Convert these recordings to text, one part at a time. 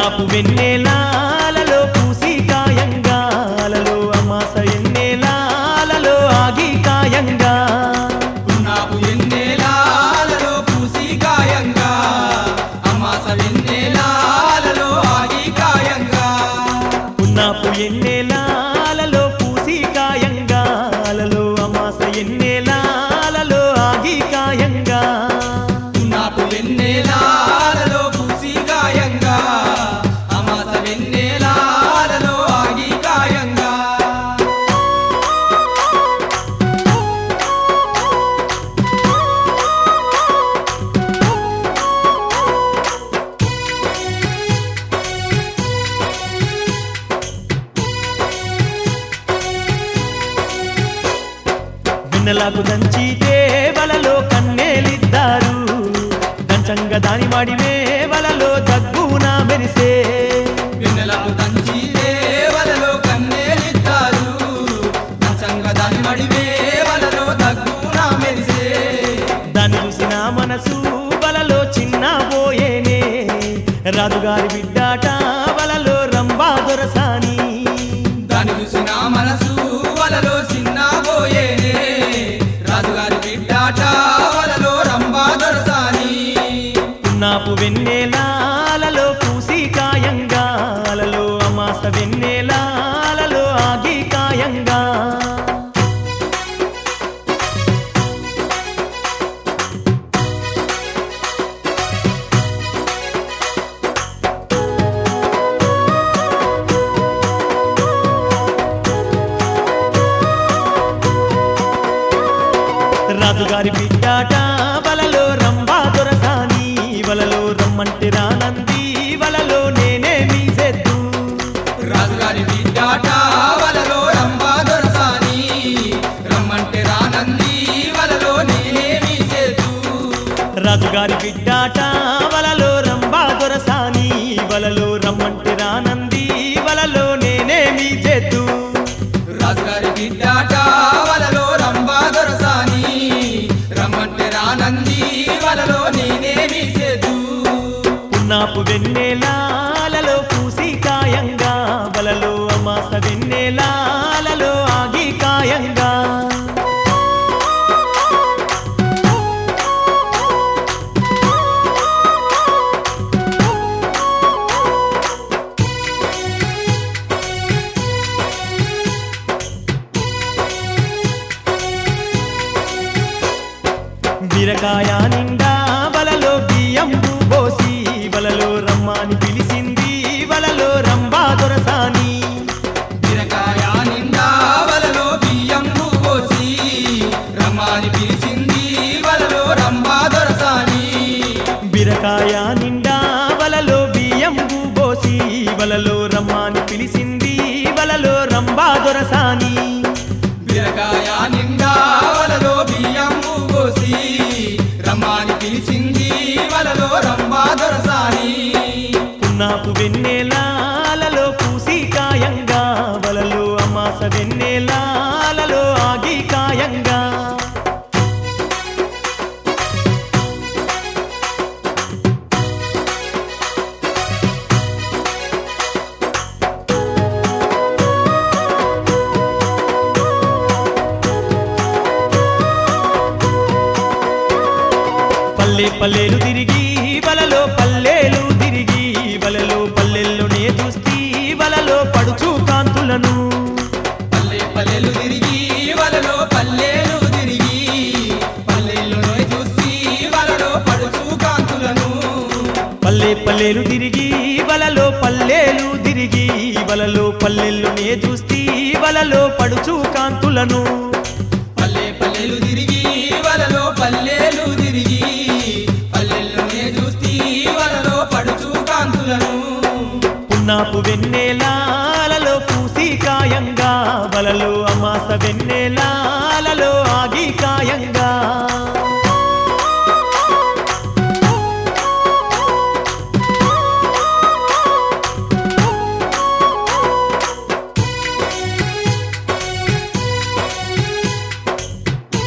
పున్నాపు వెన్నెలాలలో పూసి కాయంగాలలో అమాస ఎన్నెలాలలో ఆగి కాయంగా పున్నాపు ఎన్నెలాలలో పూసి కాయంగా అమాస వెన్నెలాలలో ఆగి కాయంగా పున్నాపు ఎన్నెలాలలో పూసి కాయంగాలలో అమాస ఎన్నెలాలలో ఆగి కాయంగా పున్నాపు వెన్నెలాలలో పూసి కాయంగా అమాస వెన్నెలాలలో ఆగి కాయంగా వెన్నెలకు దంచి దేవలలో కన్నేలిద్దారు దంచంగా దాని మాడి వేవలలో దగ్గున మెరిసే వెన్నెలకు దంచి దేవలలో కన్నేలిస్తారు దంచంగా దాని మడి వేవలలో దగ్గున మెరిసే దాన్ని చూసిన మనసు వలలో చిన్న పోయేనే రాజుగారి బిడ్డాట వలలో రంబా దొరసాని దాని చూసిన మనసు వలలో చిన్న పోయేనే రాజుగారి బిడ్డాట వలలో రంబా దొరసాని పున్నాపు వెన్నెలాలలో పూసి కాయంగాలలో అమాస వెన్నెలాలలో ఆగి కాయంగా రాజుగారి బిడ్డాట వలలో రంబా దొరసాని వలలో రమ్మంటే రానంది వలలో నేనే మీసెద్దు రాజుగారి బిడ్డాట వలలో రంబా దొరసాని రమ్మంటే రానంది వలలో నేనేమి చేతు రాజుగారి బిడ్డాట వలలో రంబా దొరసాని వలలో రమ్మంటే రానంది వలలో నేనే మీసెద్దు రాజుగారి బిడ్డాట వలలో రంబా దొరసాని రమ్మంటే రానంది వలలో నేనేమి చేతు పున్నాపు వెన్నెలాలలో పూసి కాయంగా వలలో అమాస వెన్నెలాలలో ఆగి కాయంగా బీరకాయ నిండా వలలో బియ్యం పోసి వలలో రమ్మని పిలిచింది వలలో రంబా దొరసాని బీరకాయ నిండా వలలో బియ్యం పోసి రమ్మని పిలిచింది వలలో రంబా దొరసాని బీరకాయ నిండా వలలో బియ్యం పోసి వలలో రమ్మని పిలిచింది వలలో రంబా దొరసాని బీరకాయ నిండా వలలో బియ్యం పోసి రమ్మని పిలిచింది వలలో రంబా దొరసాని పున్నాపు వెన్నెలాలలో పూసి కాయంగా వలలో అమాస వెన్నెలాలలో ఆగి కాయంగా పల్లె పల్లెలు తిరిగి వలలో పల్లెలు తిరిగి వలలో పల్లెల్లోనే చూస్తీ వలలో పడుచు కాంతులను పల్లె పల్లెలు తిరిగి వలలో పల్లెలు తిరిగి పల్లెల్లో చూసి వలలో పడుచు కాంతులను పల్లె పల్లెలు తిరిగి వలలో పల్లెలు తిరిగి వలలో పల్లెల్లోనే చూస్తీ వలలో పడుచు కాంతులను పల్లె పల్లెలు తిరిగి వలలో పల్లెలు తిరిగి పల్లెల్లోనే చూస్తీ వలలో పడుచు కాంతులను పున్నాపు వెన్నెలాలలో పూసి కాయంగా వలలో అమాస వెన్నెలాలలో ఆగి కాయంగా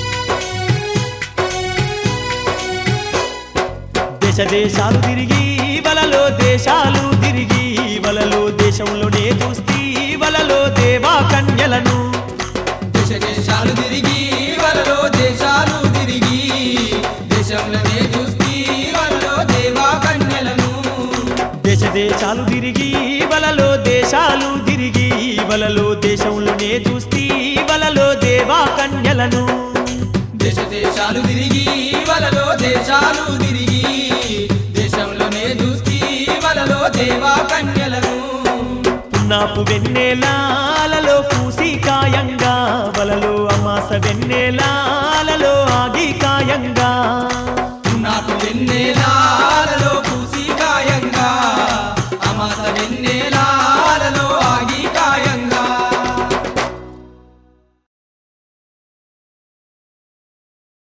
దేశ దేశాలు తిరిగి వలలో దేశాలు తిరిగి వలలో దేశంలోనే చూస్తీ వలలో దేవా కన్యలను దేశ దేశాలు తిరిగి వలలో దేశాలు తిరిగి దేశంలోనే చూస్తీ వలలో దేవా కన్యలను దేశ దేశాలు తిరిగి వలలో దేశాలు తిరిగి వలలో దేశంలోనే చూస్తీ వలలో దేవా కన్యలను దేశ దేశాలు తిరిగి వలలో దేశాలు తిరిగి దేశంలోనే చూస్తీ వలలో దేవా కన్యలను పున్నాపు వెన్నెలాల